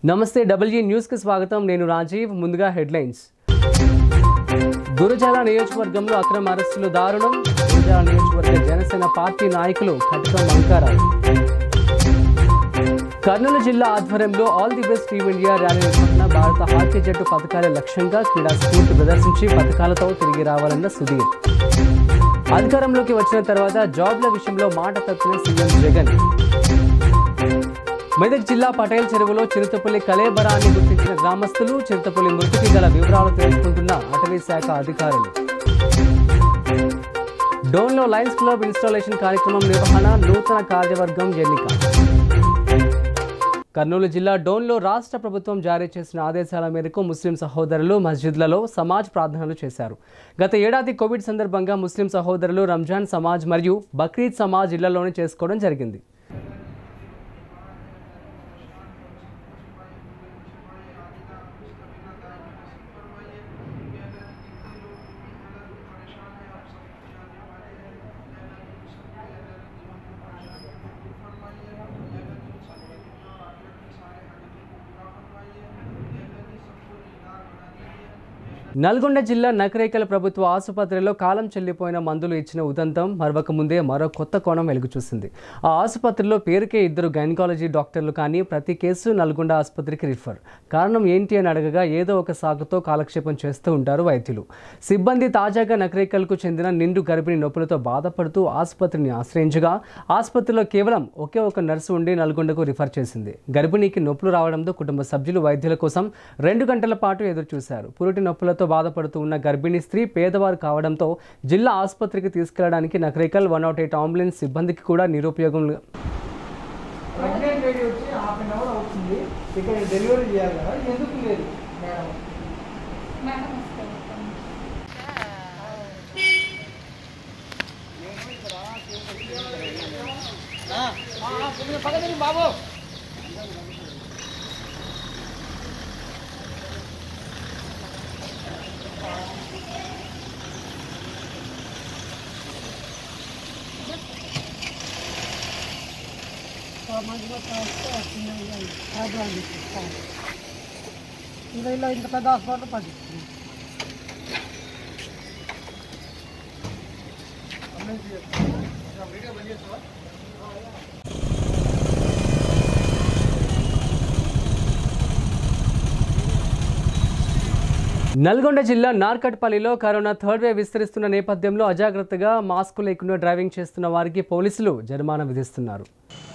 నమస్తే డబ్ల్యూ న్యూస్కి స్వాగతం నేను రాజీవ్ ముందుగా హెడ్లైన్స్ గురజాల నియోజకవర్గంలో అక్రమ అరెస్టులు దారుణం గురజాల నియోజకవర్గ జనసేన పార్టీ నాయకులు కటకం అంకారావు కర్నూలు జిల్లా ఆధ్వర్యంలో all the best team India rally నిర్వహణ భారత హాకీ జట్టు పథకాల లక్ష్యంగా క్రీడా స్ఫూర్తి ప్రదర్శించి పథకాలతో తిరిగి రావాలన్న సుధీర్ అధికారంలోకి వచ్చిన తర్వాత జాబ్ల విషయంలో మాట తప్పిన సీఎం జగన్ మెదక్ జిల్లా పటేల్ చెరువులో చిరుతపల్లి కలేబరాన్ని గుర్తించిన గ్రామస్తులు చిరుతపల్లి మృతికి గల వివరాలు తెలుసుకుంటున్న అటవీ శాఖ అధికారులు డోన్లో లయన్స్ క్లబ్ ఇన్స్టాలేషన్ కార్యక్రమం నిర్వహణ నూతన కార్యవర్గం ఎన్నిక కర్నూలు జిల్లా డోన్లో రాష్ట్ర ప్రభుత్వం జారీ చేసిన ఆదేశాల మేరకు ముస్లిం సహోదరులు మస్జిద్లలో సమాజ్ ప్రార్థనలు చేశారు గత ఏడాది కోవిడ్ సందర్భంగా ముస్లిం సహోదరులు రంజాన్ సమాజ్ మరియు బక్రీద్ సమాజ్ ఇళ్లలోనే చేసుకోవడం జరిగింది నల్గొండ జిల్లా నకరేకల ప్రభుత్వ ఆసుపత్రిలో కాలం చెల్లిపోయిన మందులు ఇచ్చిన ఉదంతం మరొక ముందే మరో కొత్త కోణం వెలుగు చూసింది ఆ ఆసుపత్రిలో పేరుకే ఇద్దరు గైనకాలజీ డాక్టర్లు కానీ ప్రతి కేసు నల్గొండ ఆసుపత్రికి రిఫర్ కారణం ఏంటి అని అడగగా ఏదో ఒక సాకుతో కాలక్షేపం చేస్తూ ఉంటారు వైద్యులు సిబ్బంది తాజాగా నకరేకల్కు చెందిన నిండు గర్భిణి నొప్పులతో బాధపడుతూ ఆసుపత్రిని ఆశ్రయించగా ఆసుపత్రిలో కేవలం ఒకే ఒక నర్సు ఉండి నల్గొండకు రిఫర్ చేసింది గర్భిణికి నొప్పులు రావడంతో కుటుంబ సభ్యులు వైద్యుల కోసం రెండు గంటల పాటు ఎదురు చూశారు పురుటి నొప్పులతో బాధపడుతూ ఉన్న గర్భిణీ స్త్రీ పేదవారు కావడంతో జిల్లా ఆసుపత్రికి తీసుకెళ్లడానికి Nakrekal one not eight ambulance సిబ్బందికి కూడా నిరుపయోగం ప్రెగ్నెంట్ లేడీ వచ్చి హాఫ్ అన్ అవర్ అవుతుంది ఇక్కడ డెలివరీ చేయాలి కదా ఎందుకు లేదు మేడం పక్కన బాబు ఇలా ఇలా ఇంత పెద్ద హాస్పిటల్ పది నల్గొండ జిల్లా నార్కట్పల్లిలో కరోనా థర్డ్ వేవ్ విస్తరిస్తున్న నేపథ్యంలో అజాగ్రత్తగా మాస్క్ లేకుండా డ్రైవింగ్ చేస్తున్న వారికి పోలీసులు జరిమానా విధిస్తున్నారు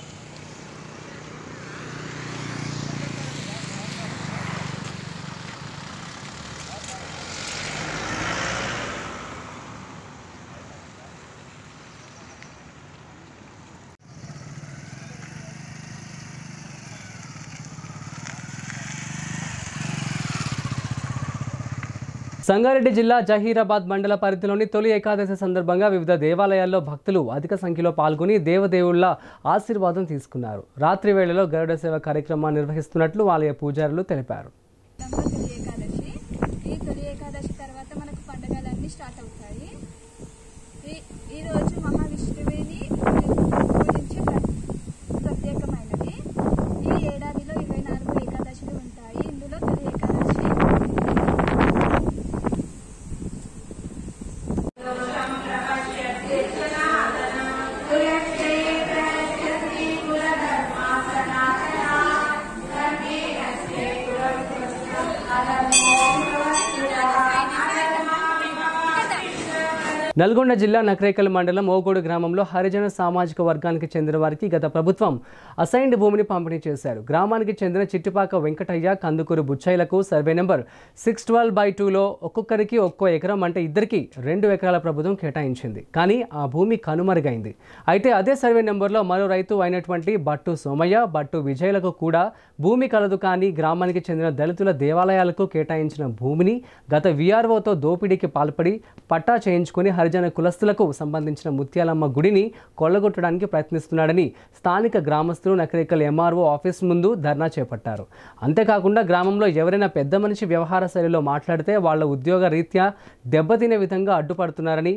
సంగారెడ్డి జిల్లా జహీరాబాద్ మండల పరిధిలోని తొలి ఏకాదశి సందర్భంగా వివిధ దేవాలయాల్లో భక్తులు అధిక సంఖ్యలో పాల్గొని దేవదేవుళ్ల ఆశీర్వాదం తీసుకున్నారు రాత్రి వేళలో గరుడ సేవ కార్యక్రమాన్ని నిర్వహిస్తున్నట్లు ఆలయ పూజారులు తెలిపారు నవంబర్ తొలి ఏకాదశి ఈ తొలి ఏకాదశి తర్వాత మనకు పండుగలన్నీ స్టార్ట్ అవుతాయి ఈ ఈ రోజు మహావిష్ణువుని పూజించే ప్ర- ప్రత్యేకమైనది ఈ ఏడాదిలో ఇరవై నాలుగు ఏకాదశులు ఉంటాయి ఇందులో తొలి ఏకాదశి నల్గొండ జిల్లా నకరేకల్ మండలం ఓగోడు గ్రామంలో హరిజన సామాజిక వర్గానికి చెందిన వారికి గత ప్రభుత్వం అసైన్డ్ భూమిని పంపిణీ చేశారు గ్రామానికి చెందిన చిట్టిపాక వెంకటయ్య కందుకూరు బుచ్చయ్యలకు survey number six twelve by టూలో ఒక్కొక్కరికి ఒక్కో ఎకరం అంటే ఇద్దరికి రెండు ఎకరాల ప్రభుత్వం కేటాయించింది కానీ ఆ భూమి కనుమరుగైంది అయితే అదే సర్వే నెంబర్లో మరో రైతు అయినటువంటి బట్టు సోమయ్య బట్టు విజయ్లకు కూడా భూమి కలదు కానీ గ్రామానికి చెందిన దళితుల దేవాలయాలకు కేటాయించిన భూమిని గత విఆర్ఓతో దోపిడీకి పాల్పడి పట్టా చేయించుకుని హరిజన కులస్తులకు సంబంధించిన ముత్యాలమ్మ గుడిని కొల్లగొట్టడానికి ప్రయత్నిస్తున్నాడని స్థానిక గ్రామస్తులు నకరేకల్ ఎంఆర్ఓ ఆఫీస్ ముందు ధర్నా చేపట్టారు అంతేకాకుండా గ్రామంలో ఎవరైనా పెద్ద మనిషి వ్యవహార శైలిలో మాట్లాడితే వాళ్ళ ఉద్యోగ రీత్యా దెబ్బతినే విధంగా అడ్డుపడుతున్నారని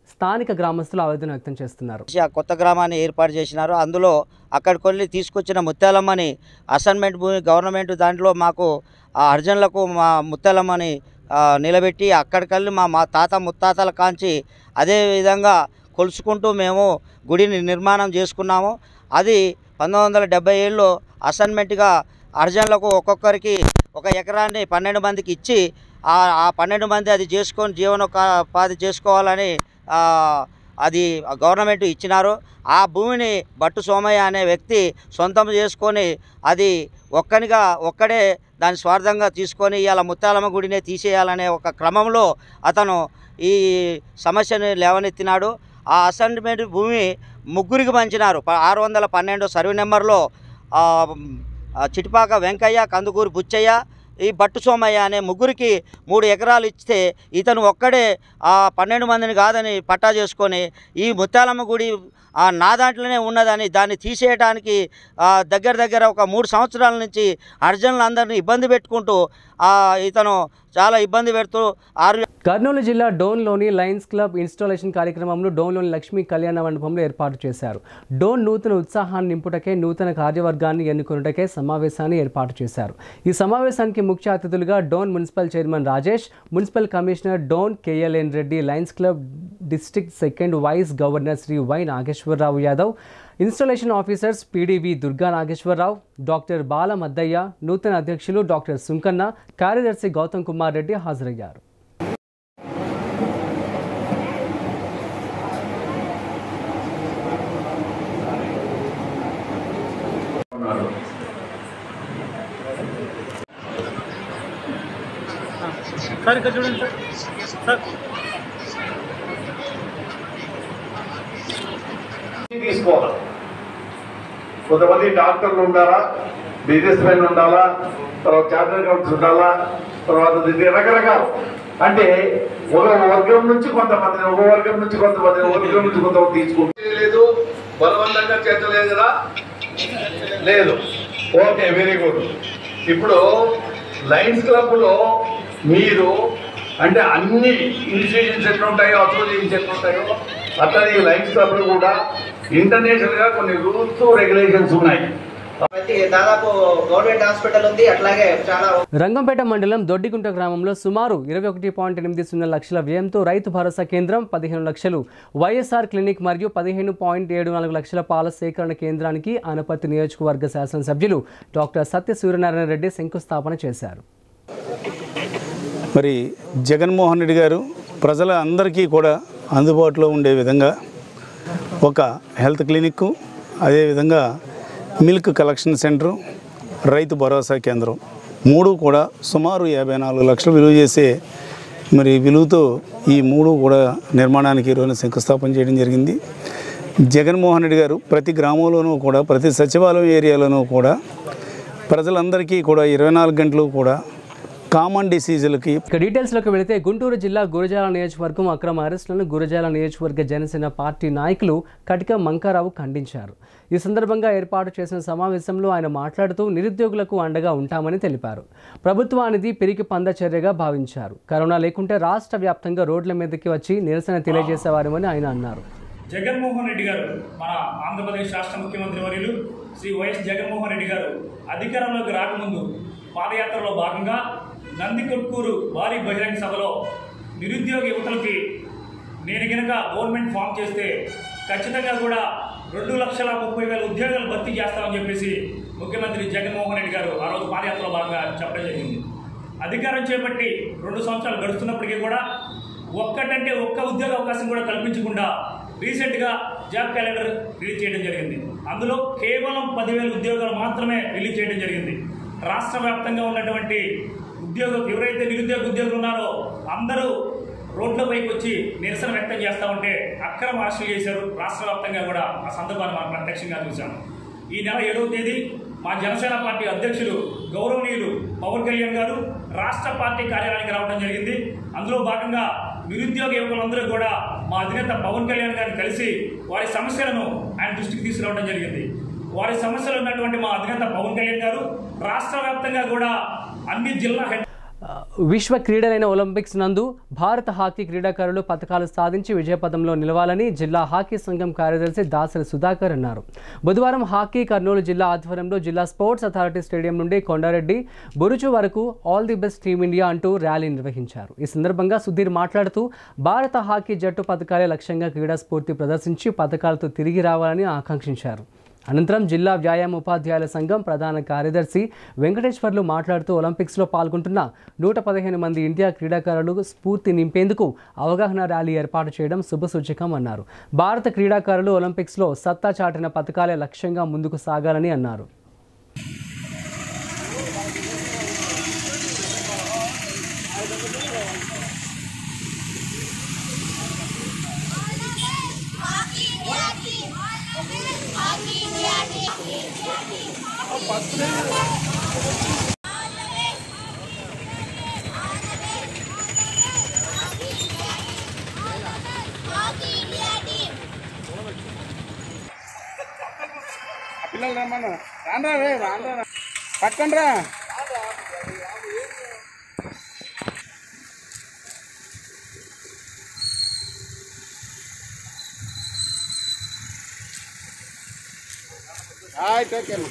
స్థానిక గ్రామస్తులు ఆవేదన వ్యక్తం చేస్తున్నారు చేసి ఆ కొత్త గ్రామాన్ని ఏర్పాటు చేసినారు అందులో అక్కడికి వెళ్ళి తీసుకొచ్చిన ముత్యాలమ్మని అసైన్మెంట్ భూమి గవర్నమెంట్ దాంట్లో మాకు ఆ హరిజనులకు మా ముత్యాలమ్మని ఆ, నిలబెట్టి అక్కడికెళ్ళి మా మా తాత ముత్తాతల కాంచి అదే విధంగా కొలుసుకుంటూ మేము గుడిని నిర్మాణం చేసుకున్నాము అది పంతొమ్మిది వందల డెబ్బై ఏడులో అసైన్మెంట్గా హరిజనులకు ఒక్కొక్కరికి ఒక ఎకరాన్ని పన్నెండు మందికి ఇచ్చి ఆ ఆ పన్నెండు మంది అది చేసుకొని జీవనోపాధి చేసుకోవాలని ఆ, అది గవర్నమెంట్ ఇచ్చినారు ఆ భూమిని బట్టు సోమయ్య అనే వ్యక్తి సొంతం చేసుకొని అది ఒక్కనిగా ఒక్కడే దాని స్వార్థంగా తీసుకొని ఇవాళ ముత్తాలమ్మ గుడినే తీసేయాలనే ఒక క్రమంలో అతను ఈ సమస్యను లేవనెత్తినాడు ఆ అసైన్మెంట్ భూమి ముగ్గురికి పంచినారు ప- ఆరు వందల పన్నెండు సర్వే నెంబర్లో ఆ, ఆ, చిటిపాక వెంకయ్య కందుకూరు బుచ్చయ్య ఈ బట్టు సోమయ్య అనే ముగ్గురికి మూడు ఎకరాలు ఇస్తే ఇతను ఒక్కడే ఆ పన్నెండు మందిని కాదని పట్టా చేసుకొని ఈ ముత్యాలమ్మ గుడి ఆ నా దాంట్లోనే ఉన్నదని దాన్ని తీసేయడానికి ఆ, దగ్గర దగ్గర ఒక మూడు సంవత్సరాల నుంచి అర్జునులందరినీ ఇబ్బంది పెట్టుకుంటూ ఆ, ఇతను చాలా ఇబ్బంది పెడుతూ ఆరు కర్నూలు జిల్లా డోన్లోని లయన్స్ క్లబ్ ఇన్స్టాలేషన్ కార్యక్రమంలో డోన్లోని లక్ష్మీ కళ్యాణ మండపంలో ఏర్పాటు చేశారు డోన్ నూతన ఉత్సాహాన్ని నింపుటకే నూతన కార్యవర్గాన్ని ఎన్నుకొనుటకే సమావేశాన్ని ఏర్పాటు చేశారు ఈ సమావేశానికి ముఖ్య అతిథులుగా Dhone municipal chairman Rajesh municipal commissioner Dhone KLN Reddy lions club district second vice governor Shri Y Nageswara Rao Yadav installation officers PDV Durga Nageswara Rao doctor Bala Maddaiah నూతన అధ్యక్షులు డాక్టర్ సుంకన్న కార్యదర్శి గౌతమ్ కుమార్ రెడ్డి హాజరయ్యారు ఉన్నారు సార్ ఇక్కడ చూడండి సార్ సార్ తీసుకోవాలి కొంతమంది డాక్టర్లు ఉండాలా బిజినెస్ మెన్ ఉండాలా తర్వాత చార్టర్ అకౌంట్స్ ఉండాలా తర్వాత దీన్ని రకరకాలు అంటే ఒక వర్గం నుంచి కొంతమంది ఒక వర్గం నుంచి కొంతమంది ఒక వర్గం నుంచి కొంతమంది తీసుకుంటే లేదు బలవంతంగా చేర్చలేదు కదా లేదు ఓకే వెరీ గుడ్ ఇప్పుడు లయన్స్ క్లబ్లో మీరు అంటే అన్ని ఇన్స్టిట్యూషన్స్ ఎట్లా ఉంటాయో అసోసియేషన్స్ ఎట్లా ఉంటాయో అట్లనే ఈ లయన్స్ క్లబ్లో కూడా ఇంటర్నేషనల్ గా కొన్ని రూల్స్ రెగ్యులేషన్స్ ఉన్నాయి ప్రతి దాదాపు గవర్నమెంట్ హాస్పిటల్ ఉంది అట్లాగే చాలా రంగంపేట మండలం దొడ్డిగుంట గ్రామంలో సుమారు ఇరవై ఒకటి పాయింట్ ఎనిమిది సున్నా లక్షల వ్యయంతో రైతు భరోసా కేంద్రం పదిహేను లక్షలు వైఎస్ఆర్ క్లినిక్ మరియు పదిహేను పాయింట్ ఏడు నాలుగు లక్షల పాల సేకరణ కేంద్రానికి ఆనపర్తి నియోజకవర్గ శాసనసభ్యులు డాక్టర్ సత్య సూర్యనారాయణ రెడ్డి శంకుస్థాపన చేశారు మరి జగన్మోహన్ రెడ్డి గారు ప్రజల అందరికీ కూడా అందుబాటులో ఉండే విధంగా ఒక హెల్త్ క్లినిక్ అదేవిధంగా మిల్క్ కలెక్షన్ సెంటరు రైతు భరోసా కేంద్రం మూడు కూడా సుమారు యాభై నాలుగు లక్షలు విలువ చేసే మరి విలువతో ఈ మూడు కూడా నిర్మాణానికి ఈరోజు శంకుస్థాపన చేయడం జరిగింది జగన్మోహన్ రెడ్డి గారు ప్రతి గ్రామంలోనూ కూడా ప్రతి సచివాలయం ఏరియాలోనూ కూడా ప్రజలందరికీ కూడా ఇరవై నాలుగు గంటలు కూడా కామన్ డిసీజులకి ఇక డీటెయిల్స్లోకి వెళితే గుంటూరు జిల్లా గురజాల నియోజకవర్గం అక్రమ అరెస్టులను గురజాల నియోజకవర్గ జనసేన పార్టీ నాయకులు కటిక మంకారావు ఖండించారు ఈ సందర్భంగా ఏర్పాటు చేసిన సమావేశంలో ఆయన మాట్లాడుతూ నిరుద్యోగులకు అండగా ఉంటామని తెలిపారు ప్రభుత్వానిది పిరికి పంద చర్యగా భావించారు కరోనా లేకుంటే రాష్ట్ర వ్యాప్తంగా రోడ్ల మీదకి వచ్చి నిరసన తెలియజేసేవారమని ఆయన అన్నారు జగన్మోహన్ రెడ్డి గారు మన ఆంధ్రప్రదేశ్ రాష్ట్ర ముఖ్యమంత్రి వర్యులు శ్రీ వైఎస్ జగన్మోహన్ రెడ్డి గారు అధికారంలోకి రాకముందు పాదయాత్రలో భాగంగా నందికొట్కూరు భారీ బహిరంగ సభలో నిరుద్యోగ యువతలకి నేను గనక గవర్నమెంట్ ఫామ్ చేస్తే ఖచ్చితంగా కూడా రెండు లక్షల ముప్పై వేల ఉద్యోగాలు భర్తీ చేస్తామని చెప్పేసి ముఖ్యమంత్రి జగన్మోహన్ రెడ్డి గారు ఆ రోజు పాదయాత్రలో భాగంగా చెప్పడం జరిగింది అధికారం చేపట్టి రెండు సంవత్సరాలు గడుస్తున్నప్పటికీ కూడా ఒక్కటంటే ఒక్క ఉద్యోగ అవకాశం కూడా కల్పించకుండా రీసెంట్గా జాబ్ క్యాలెండర్ రిలీజ్ చేయడం జరిగింది అందులో కేవలం పదివేల ఉద్యోగాలు మాత్రమే రిలీజ్ చేయడం జరిగింది రాష్ట్ర వ్యాప్తంగా ఉన్నటువంటి ఉద్యోగ ఎవరైతే నిరుద్యోగ ఉద్యోగులు ఉన్నారో అందరూ రోడ్లపైకి వచ్చి నిరసన వ్యక్తం చేస్తూ ఉంటే అక్రమ అరెస్టులు చేశారు రాష్ట్ర వ్యాప్తంగా కూడా ఆ సందర్భాన్ని మనం ప్రత్యక్షంగా చూశాం ఈ నెల ఏడవ తేదీ మా జనసేన పార్టీ అధ్యక్షులు గౌరవనీయులు పవన్ కళ్యాణ్ గారు రాష్ట్ర పార్టీ కార్యాలయానికి రావడం జరిగింది అందులో భాగంగా నిరుద్యోగ యువకులందరూ కూడా మా అధినేత పవన్ కళ్యాణ్ గారిని కలిసి వారి సమస్యలను ఆయన దృష్టికి తీసుకురావడం జరిగింది వారి సమస్యలు ఉన్నటువంటి మా అధినేత పవన్ కళ్యాణ్ గారు రాష్ట్ర వ్యాప్తంగా కూడా అన్ని జిల్లా హెడ్ విశ్వ క్రీడలైన ఒలింపిక్స్ నందు భారత హాకీ క్రీడాకారులు పథకాలు సాధించి విజయపథంలో నిలవాలని జిల్లా హాకీ సంఘం కార్యదర్శి దాసరి సుధాకర్ అన్నారు బుధవారం హాకీ కర్నూలు జిల్లా ఆధ్వర్యంలో జిల్లా స్పోర్ట్స్ అథారిటీ స్టేడియం నుండి కొండారెడ్డి బురుచు వరకు ఆల్ ది బెస్ట్ టీమిండియా అంటూ ర్యాలీ నిర్వహించారు ఈ సందర్భంగా సుధీర్ మాట్లాడుతూ భారత హాకీ జట్టు పథకాలే లక్ష్యంగా క్రీడా స్ఫూర్తి ప్రదర్శించి పథకాలతో తిరిగి రావాలని ఆకాంక్షించారు అనంతరం జిల్లా వ్యాయామ ఉపాధ్యాయుల సంఘం ప్రధాన కార్యదర్శి వెంకటేశ్వర్లు మాట్లాడుతూ ఒలింపిక్స్లో పాల్గొంటున్న నూట పదిహేను మంది ఇండియా క్రీడాకారులు స్ఫూర్తి నింపేందుకు అవగాహన ర్యాలీ ఏర్పాటు చేయడం శుభసూచకం అన్నారు భారత క్రీడాకారులు ఒలింపిక్స్లో సత్తా చాటిన పథకాలే లక్ష్యంగా ముందుకు సాగాలని అన్నారు పిల్లలు రమ్మన్నా రాండ్రా రే రాండ్రా పట్టుకోండి రా hi take care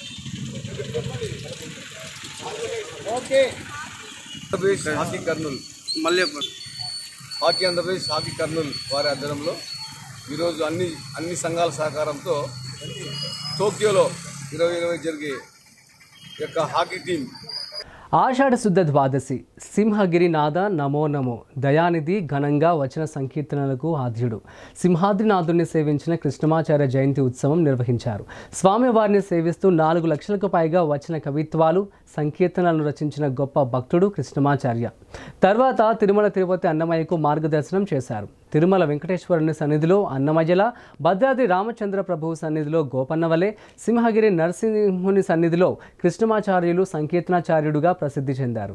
okay Andhra Pradesh hockey Kurnool మళ్ళీ హాకీ ఆంధ్రప్రదేశ్ హాకీ కర్నూలు వారి ఆధ్వర్యంలో ఈరోజు అన్ని అన్ని సంఘాల సహకారంతో టోక్యోలో ఇరవై ఇరవై జరిగే ఈ యొక్క హాకీ టీం ఆషాఢ శుద్ధ ద్వాదశి సింహగిరి నాద నమో నమో దయానిధి ఘనంగా వచన సంకీర్తనలకు ఆద్యుడు సింహాద్రినాథుడిని సేవించిన కృష్ణమాచార్య జయంతి ఉత్సవం నిర్వహించారు స్వామివారిని సేవిస్తూ నాలుగు లక్షలకు పైగా వచన కవిత్వాలు సంకీర్తనలను రచించిన గొప్ప భక్తుడు కృష్ణమాచార్య తర్వాత తిరుమల తిరుపతి అన్నమయ్యకు మార్గదర్శనం చేశారు తిరుమల వెంకటేశ్వరుని సన్నిధిలో అన్నమయ్యల భద్రాద్రి రామచంద్ర ప్రభువు సన్నిధిలో గోపన్నవలే సింహగిరి నరసింహుని సన్నిధిలో కృష్ణమాచార్యులు సంకీర్తనాచార్యుడుగా ప్రసిద్ధి చెందారు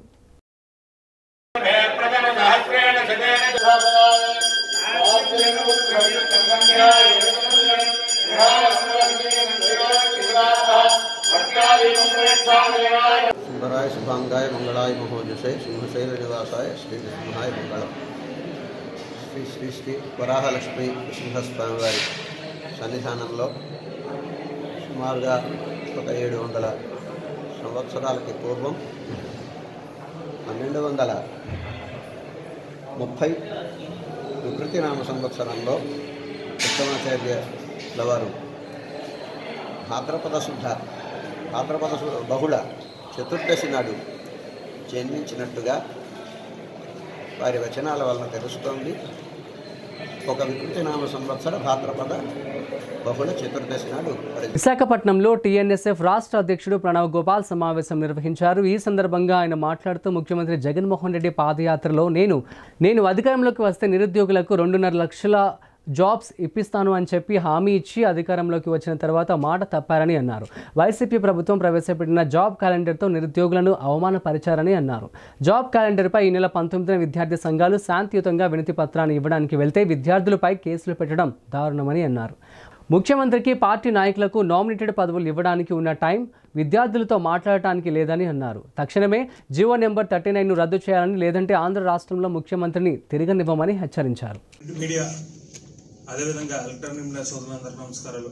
సుందరాయ శుభాంగాయ మంగళాయ మహోజసే సింహశైల నివాసాయ శ్రీ నృసింహాయ మంగళం శ్రీ శ్రీ శ్రీ వరాహలక్ష్మి నృసింహస్వామి వారి సన్నిధానంలో సుమారుగా ఒక ఏడు వందల సంవత్సరాలకి పూర్వం పన్నెండు వందల ముప్పై వికృతి నామ సంవత్సరంలో ఉత్తమాచార్యుల వారు భాద్రపద శుద్ధ భాద్రపద శు- బహుళ చతుర్దశి నాడు జన్మించినట్టుగా వారి వచనాల వలన తెలుస్తోంది ఒక వికృతి నామ సంవత్సర భాద్రపద బహుళ చతుర్దశి నాడు మరి విశాఖపట్నంలో టీఎన్ఎస్ఎఫ్ రాష్ట్ర అధ్యక్షుడు ప్రణవ్ గోపాల్ సమావేశం నిర్వహించారు ఈ సందర్భంగా ఆయన మాట్లాడుతూ ముఖ్యమంత్రి జగన్మోహన్ రెడ్డి పాదయాత్రలో నేను నేను అధికారంలోకి వస్తే నిరుద్యోగులకు రెండున్నర లక్షల జాబ్స్ ఇప్పిస్తాను అని చెప్పి హామీ ఇచ్చి అధికారంలోకి వచ్చిన తర్వాత మాట తప్పారని అన్నారు వైసీపీ ప్రభుత్వం ప్రవేశపెట్టిన జాబ్ క్యాలెండర్తో నిరుద్యోగులను అవమానపరిచారని అన్నారు జాబ్ క్యాలెండర్పై ఈ నెల పంతొమ్మిదిన విద్యార్థి సంఘాలు శాంతియుతంగా వినతి పత్రాన్ని ఇవ్వడానికి వెళ్తే విద్యార్థులపై కేసులు పెట్టడం దారుణమని అన్నారు ముఖ్యమంత్రికి పార్టీ నాయకులకు నామినేటెడ్ పదవులు ఇవ్వడానికి ఉన్న టైం విద్యార్థులతో మాట్లాడటానికి లేదని అన్నారు తక్షణమే జీవో నెంబర్ థర్టీ నైన్ను రద్దు చేయాలని లేదంటే ఆంధ్ర రాష్ట్రంలో ముఖ్యమంత్రిని తిరగనివ్వమని హెచ్చరించారు మీడియా అదేవిధంగా ఎలక్ట్రానిక్ మీడియా సోదరులందరికీ నమస్కారాలు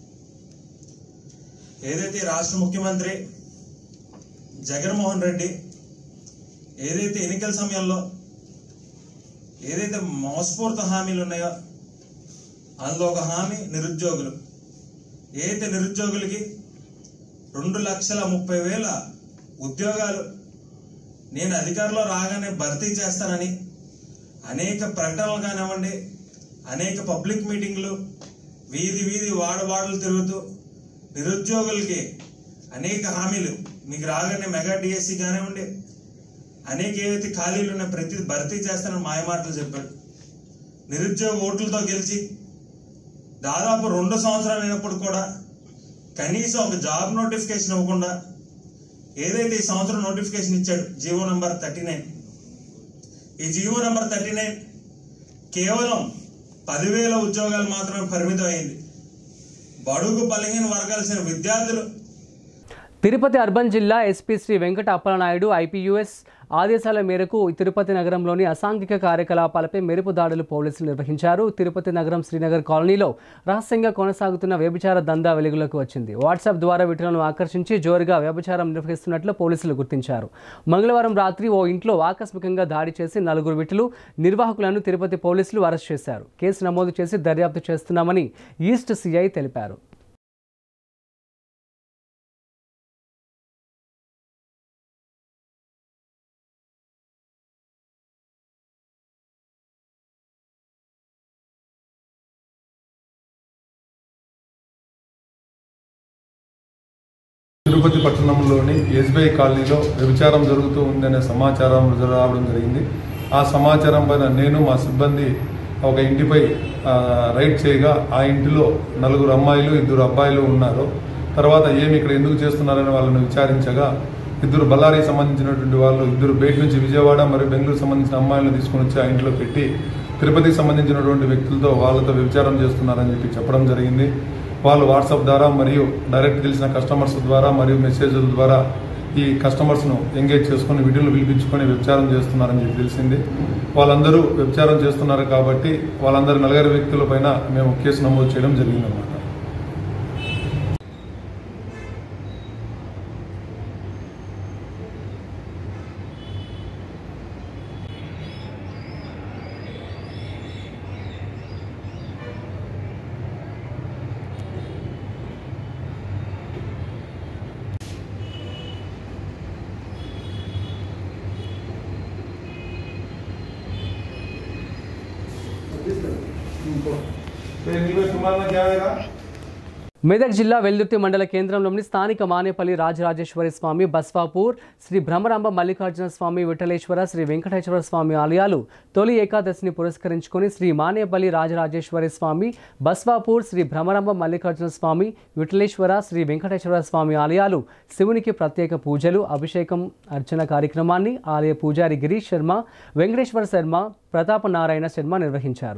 ఏదైతే రాష్ట్ర ముఖ్యమంత్రి జగన్మోహన్ రెడ్డి ఏదైతే ఎన్నికల సమయంలో ఏదైతే మోసపూరిత హామీలు ఉన్నాయో అందులో ఒక హామీ నిరుద్యోగులు ఏదైతే నిరుద్యోగులకి రెండు లక్షల ముప్పై వేల ఉద్యోగాలు నేను అధికారంలో రాగానే భర్తీ చేస్తానని అనేక ప్రకటనలు కానివ్వండి అనేక పబ్లిక్ మీటింగ్లు వీధి వీధి వాడవాడలు తిరుగుతూ నిరుద్యోగులకి అనేక హామీలు మీకు రాగానే మెగా డిఎస్సి కానివ్వండి అనేక ఏవైతే ఖాళీలు ఉన్న ప్రతి భర్తీ చేస్తానని మాయమాటలు చెప్పాడు నిరుద్యోగ ఓట్లతో గెలిచి దాదాపు రెండు సంవత్సరాలు అయినప్పుడు కూడా కనీసం ఒక జాబ్ నోటిఫికేషన్ ఇవ్వకుండా ఏదైతే ఈ సంవత్సరం నోటిఫికేషన్ ఇచ్చాడు జీవో నంబర్ థర్టీ నైన్ ఈ జీవో నంబర్ థర్టీ నైన్ కేవలం పదివేల ఉద్యోగాలు మాత్రమే పరిమితం అయింది బడుగు బలహీన వర్గాల్సిన విద్యార్థులు తిరుపతి అర్బన్ జిల్లా ఎస్పీ శ్రీ వెంకట అప్పలనాయుడు ఐపీయూఎస్ ఆదేశాల మేరకు తిరుపతి నగరంలోని అసాంఘిక కార్యకలాపాలపై మెరుపు దాడులు పోలీసులు నిర్వహించారు తిరుపతి నగరం శ్రీనగర్ కాలనీలో రహస్యంగా కొనసాగుతున్న వ్యభిచార దందా వెలుగులోకి వచ్చింది వాట్సాప్ ద్వారా వీటిలను ఆకర్షించి జోరుగా వ్యభిచారం నిర్వహిస్తున్నట్లు పోలీసులు గుర్తించారు మంగళవారం రాత్రి ఓ ఇంట్లో ఆకస్మికంగా దాడి చేసి నలుగురు విటులు నిర్వాహకులను తిరుపతి పోలీసులు అరెస్ట్ చేశారు కేసు నమోదు చేసి దర్యాప్తు చేస్తున్నామని ఈస్ట్ సిఐ తెలిపారు తిరుపతి పట్టణంలోని ఎస్బీఐ కాలనీలో వ్యభిచారం జరుగుతూ ఉందనే సమాచారం రావడం జరిగింది ఆ సమాచారం పైన నేను మా సిబ్బంది ఒక ఇంటిపై ఆ, రైడ్ చేయగా ఆ ఇంటిలో నలుగురు అమ్మాయిలు ఇద్దరు అబ్బాయిలు ఉన్నారు తర్వాత ఏమి ఇక్కడ ఎందుకు చేస్తున్నారని వాళ్ళని విచారించగా ఇద్దరు బళ్ళారికి సంబంధించినటువంటి వాళ్ళు ఇద్దరు బయట నుంచి విజయవాడ మరియు బెంగళూరు సంబంధించిన అమ్మాయిలను తీసుకొని వచ్చి ఆ ఇంట్లో పెట్టి తిరుపతికి సంబంధించినటువంటి వ్యక్తులతో వాళ్ళతో వ్యభిచారం చేస్తున్నారని చెప్పి చెప్పడం జరిగింది వాళ్ళు వాట్సాప్ ద్వారా మరియు డైరెక్ట్ తెలిసిన కస్టమర్స్ ద్వారా మరియు మెసేజ్ల ద్వారా ఈ కస్టమర్స్ను ఎంగేజ్ చేసుకొని వీడియోలు పిలిపించుకొని వ్యభిచారం చేస్తున్నారని చెప్పి తెలిసింది వాళ్ళందరూ వ్యభిచారం చేస్తున్నారు కాబట్టి వాళ్ళందరి నలుగురు వ్యక్తుల పైన మేము కేసు నమోదు చేయడం జరిగిందన్నమాట तुम्हारा क्या आएगा మెదక్ జిల్లా వెల్దుర్తి మండల కేంద్రంలోని స్థానిక మానేపల్లి రాజరాజేశ్వరి స్వామి బస్వాపూర్ శ్రీ భ్రమరాంబ మల్లికార్జున స్వామి విఠలేశ్వర శ్రీ వెంకటేశ్వర స్వామి ఆలయాలు తొలి ఏకాదశిని పురస్కరించుకొని శ్రీ మానేపల్లి రాజరాజేశ్వరి స్వామి బస్వాపూర్ శ్రీ భ్రమరాంబ మల్లికార్జున స్వామి విఠలేశ్వర శ్రీ వెంకటేశ్వర స్వామి ఆలయాలు శివునికి ప్రత్యేక పూజలు అభిషేకం అర్చన కార్యక్రమాన్ని ఆలయ పూజారి గిరీష్ శర్మ వెంకటేశ్వర శర్మ ప్రతాప నారాయణ శర్మ నిర్వహించారు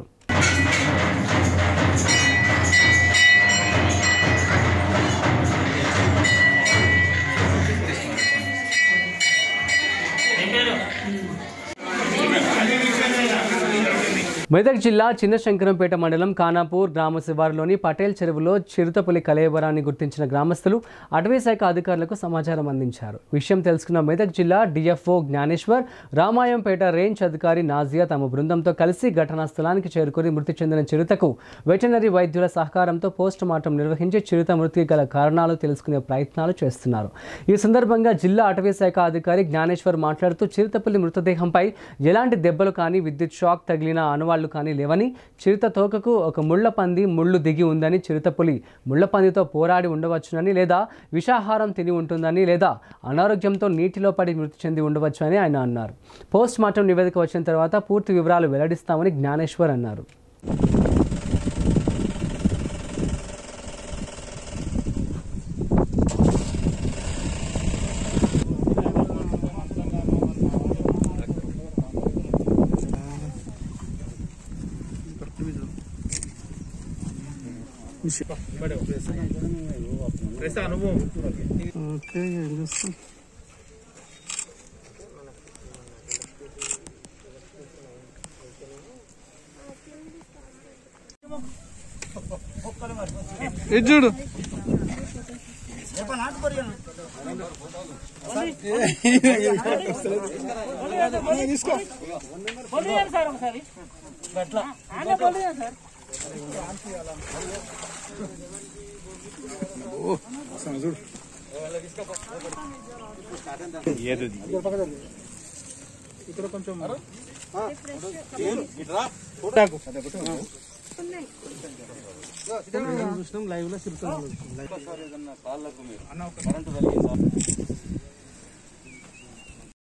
మెదక్ జిల్లా చిన్నశంకరంపేట మండలం ఖానాపూర్ గ్రామ శివారులోని పటేల్ చెరువులో చిరుతపులి కలయబరాన్ని గుర్తించిన గ్రామస్తులు అటవీ శాఖ అధికారులకు సమాచారం అందించారు విషయం తెలుసుకున్న మెదక్ జిల్లా డిఎఫ్ఓ జ్ఞానేశ్వర్ రామాయంపేట రేంజ్ అధికారి నాజియా తమ బృందంతో కలిసి ఘటనా స్థలానికి చేరుకుని మృతి చెందిన చిరుతకు వెటనరీ వైద్యుల సహకారంతో పోస్ట్ మార్టం నిర్వహించి చిరుత మృతికి గల కారణాలు తెలుసుకునే ప్రయత్నాలు చేస్తున్నారు ఈ సందర్భంగా జిల్లా అటవీ శాఖ అధికారి జ్ఞానేశ్వర్ మాట్లాడుతూ చిరుతపులి మృతదేహంపై ఎలాంటి దెబ్బలు కానీ విద్యుత్ షాక్ తగిలిన అనువాళ్లు కానీ లేవని చిరుత తోకకు ఒక ముళ్ళ పంది ముళ్ళు దిగి ఉందని చిరుతపులి ముళ్ళ పందితో పోరాడి ఉండవచ్చునని లేదా విషాహారం తిని ఉంటుందని లేదా అనారోగ్యంతో నీటిలో పడి మృతి చెంది ఉండవచ్చు అని ఆయన అన్నారు పోస్ట్ మార్టం నివేదిక వచ్చిన తర్వాత పూర్తి వివరాలు వెల్లడిస్తామని జ్ఞానేశ్వర్ అన్నారు చూడు ఇక్కడ కొంచెం చూసినాం లైవ్ లో చిరుతాం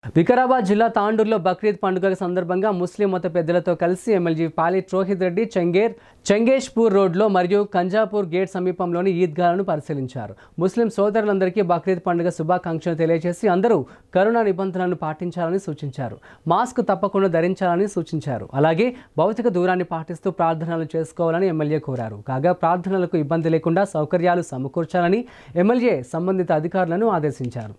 వికారాబాద్ జిల్లా తాండూరులో బక్రీద్ పండుగ సందర్భంగా ముస్లిం మత పెద్దలతో కలిసి ఎమ్మెల్యే పాలి రోహిత్ రెడ్డి చెంగేర్ చెంగేష్పూర్ రోడ్లో మరియు కంజాపూర్ గేట్ సమీపంలోని ఈద్గాలను పరిశీలించారు ముస్లిం సోదరులందరికీ బక్రీద్ పండుగ శుభాకాంక్షలు తెలియజేసి అందరూ కరోనా నిబంధనలను పాటించాలని సూచించారు మాస్క్ తప్పకుండా ధరించాలని సూచించారు అలాగే భౌతిక దూరాన్ని పాటిస్తూ ప్రార్థనలు చేసుకోవాలని ఎమ్మెల్యే కోరారు కాగా ప్రార్థనలకు ఇబ్బంది లేకుండా సౌకర్యాలు సమకూర్చాలని ఎమ్మెల్యే సంబంధిత అధికారులను ఆదేశించారు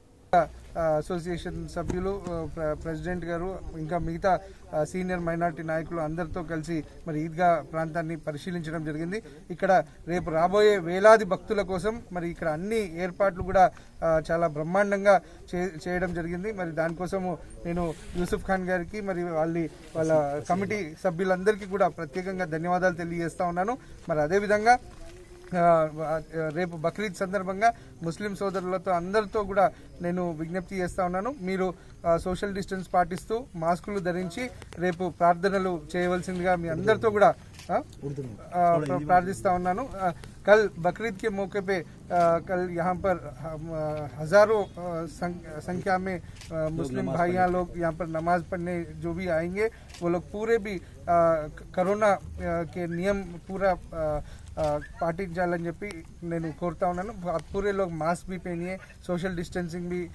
అసోసియేషన్ సభ్యులు ఆ, ప్ర- ప్రెసిడెంట్ గారు ఇంకా మిగతా ఆ, సీనియర్ మైనారిటీ నాయకులు అందరితో కలిసి మరి ఈద్గా ప్రాంతాన్ని పరిశీలించడం జరిగింది ఇక్కడ రేపు రాబోయే వేలాది భక్తుల కోసం మరి ఇక్కడ అన్ని ఏర్పాట్లు కూడా ఆ, చాలా బ్రహ్మాండంగా చే- చేయడం జరిగింది మరి దానికోసము నేను యూసుఫ్ ఖాన్ గారికి మరి వాళ్ళ వాళ్ళ కమిటీ సభ్యులందరికీ కూడా ప్రత్యేకంగా ధన్యవాదాలు తెలియజేస్తా ఉన్నాను మరి అదేవిధంగా ఆ, ఆ, రేపు బక్రీద్ సందర్భంగా ముస్లిం సోదరులతో అందరితో కూడా నేను విజ్ఞప్తి చేస్తా ఉన్నాను మీరు ఆ, సోషల్ డిస్టెన్స్ పాటిస్తూ మాస్కులు ధరించి రేపు ప్రార్థనలు చేయవలసిందిగా మీ అందరితో కూడా ఆ, ఆ, ప్ర- ప్రార్థిస్తా ఉన్నాను ఆ, कल बकरीद के मौके पे आ, कल यहाँ पर हम, आ, हजारों आ, सं- संख्या में आ, मुस्लिम भाइयाँ लोग यहाँ पर नमाज पढ़ने जो भी आएंगे वो लोग पूरे भी आ, क- కరోనా ఆ, के नियम पूरा आ, आ, పాటించాలని చెప్పి నేను కోరుతా ఉన్నాను आप पूरे लोग मास्क भी पहनिए सोशल डिस्टेंसिंग भी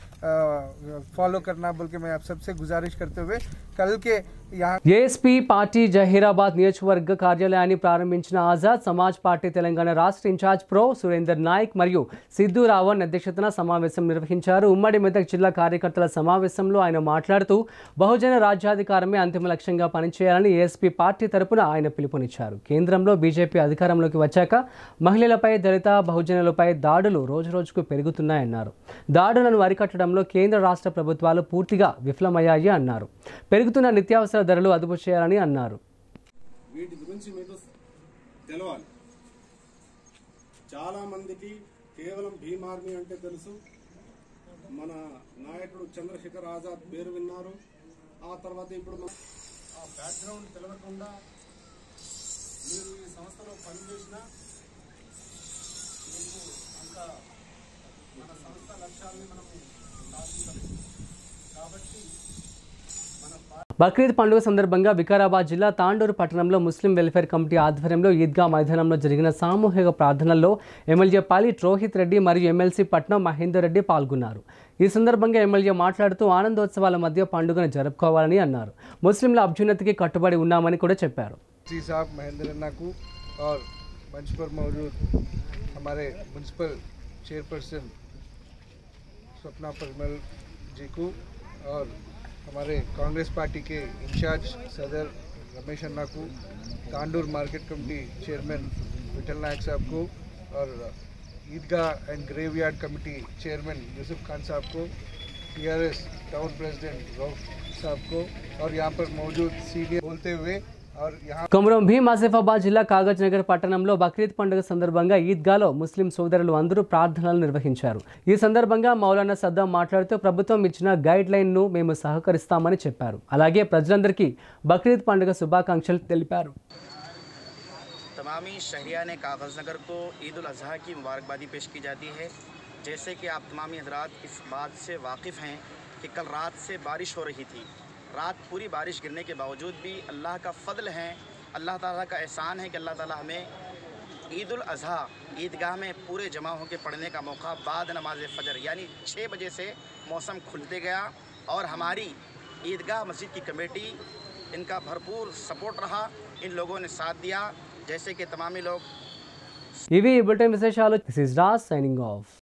फॉलो करना बोल के मैं आप सबसे गुजारिश करते हुए कल के यहाँ ఏఎస్పీ పార్టీ జహీరాబాద్ నియోజకవర్గ కార్యాలయాన్ని ప్రారంభించిన ఆజాద్ సమాజ్ పార్టీ తెలంగాణ రాష్ట్ర ఇన్ఛార్జ్ ప్రో సురేందర్ నాయక్ మరియు సిద్ధు రావణ్ అధ్యక్షతన సమావేశం నిర్వహించారు ఉమ్మడి మెదక్ జిల్లా కార్యకర్తల సమావేశంలో ఆయన మాట్లాడుతూ బహుజన రాజ్యాధికారమే అంతిమ లక్ష్యంగా పనిచేయాలని ఏఎస్పీ పార్టీ తరపున ఆయన పిలుపునిచ్చారు కేంద్రంలో బీజేపీ అధికారంలోకి వచ్చాక మహిళలపై దళిత బహుజనులపై దాడులు రోజురోజుకు పెరుగుతున్నాయన్నారు దాడులను అరికట్టడంలో కేంద్ర రాష్ట్ర ప్రభుత్వాలు పూర్తిగా విఫలమయ్యాయి అన్నారు పెరుగుతున్న నిత్యావసర ధరలు అదుపు చేయాలని అన్నారు వీటి గురించి మీకు తెలవాలి చాలా మందికి కేవలం భీమ్ ఆర్మీ అంటే తెలుసు మన నాయకుడు చంద్రశేఖర్ ఆజాద్ పేరు విన్నారు ఆ తర్వాత ఇప్పుడు మన- ఆ బ్యాక్గ్రౌండ్ తెలవకుండా మీరు ఈ సంస్థలో పనిచేసినా మీకు అంత మన సంస్థ లక్ష్యాలని మనం సాధించలేదు కాబట్టి మన బక్రీద్ పండుగ సందర్భంగా వికారాబాద్ జిల్లా తాండూరు పట్టణంలో ముస్లిం వెల్ఫేర్ కమిటీ ఆధ్వర్యంలో ఈద్గా మైదానంలో జరిగిన సామూహిక ప్రార్థనల్లో ఎమ్మెల్యే పాలి రోహిత్ రెడ్డి మరియు ఎమ్మెల్సీ పట్నం మహేందర్ రెడ్డి పాల్గొన్నారు ఈ సందర్భంగా ఎమ్మెల్యే మాట్లాడుతూ ఆనందోత్సవాల మధ్య పండుగను జరుపుకోవాలని అన్నారు ముస్లింల అభ్యున్నతికి కట్టుబడి ఉన్నామని కూడా చెప్పారు जी साहब महेंद्र अन्ना को और मंच पर मौजूद हमारे म्यूनसिपल चेयरपर्सन स्वप्ना परिमल जी को और हमारे कांग्रेस पार्टी के इंचार्ज सदर रमेश अन्ना को Tandur market committee chairman Vithal Nayak साहब को और ईदगाह and graveyard committee chairman Yusuf Khan साहब को टीआरएस टाउन प्रेसिडेंट रऊफ साहब को और यहाँ पर मौजूद सीनियर बोलते हुए और यहाँ కొమరం భీం ఆసిఫాబాద్ జిల్లా కాగజ్ నగర్ పట్టణంలో బక్రీద్ పండుగ సందర్భంగా ఈద్గాలో ముస్లిం సోదరులు అందరూ ప్రార్థనలు నిర్వహించారు ఈ సందర్భంగా మౌలానా సద్దాం మాట్లాడుతూ ప్రభుత్వం ఇచ్చిన గైడ్ లైన్ను మేము సహకరిస్తామని చెప్పారు అలాగే ప్రజలందరికీ బక్రీద్ పండుగ శుభాకాంక్షలు తెలిపారు तमामी शहरियान कागज़ नगर को ईद उल अजहा की मुबारकबादी पेश की जाती है जैसे कि आप तमामी हजरात इस बात से वाकिफ़ हैं कि कल रात से बारिश हो रही थी रात पूरी बारिश गिरने के बावजूद भी अल्लाह का फ़ضल है अल्लाह ताला का एहसान है कि अल्लाह ताला हमें ईद उल अजहा ईदगाह में पूरे जमा होकर पढ़ने का मौका बाद नमाज फ़जर यानी छः बजे से मौसम खुलते गया और हमारी ईदगाह मस्जिद की कमेटी इनका भरपूर सपोर्ट रहा इन लोगों ने साथ दिया जैसे कि तमामी लोग ఇవి ఈ బులెటిన్ విశేషాలు this is Raj signing of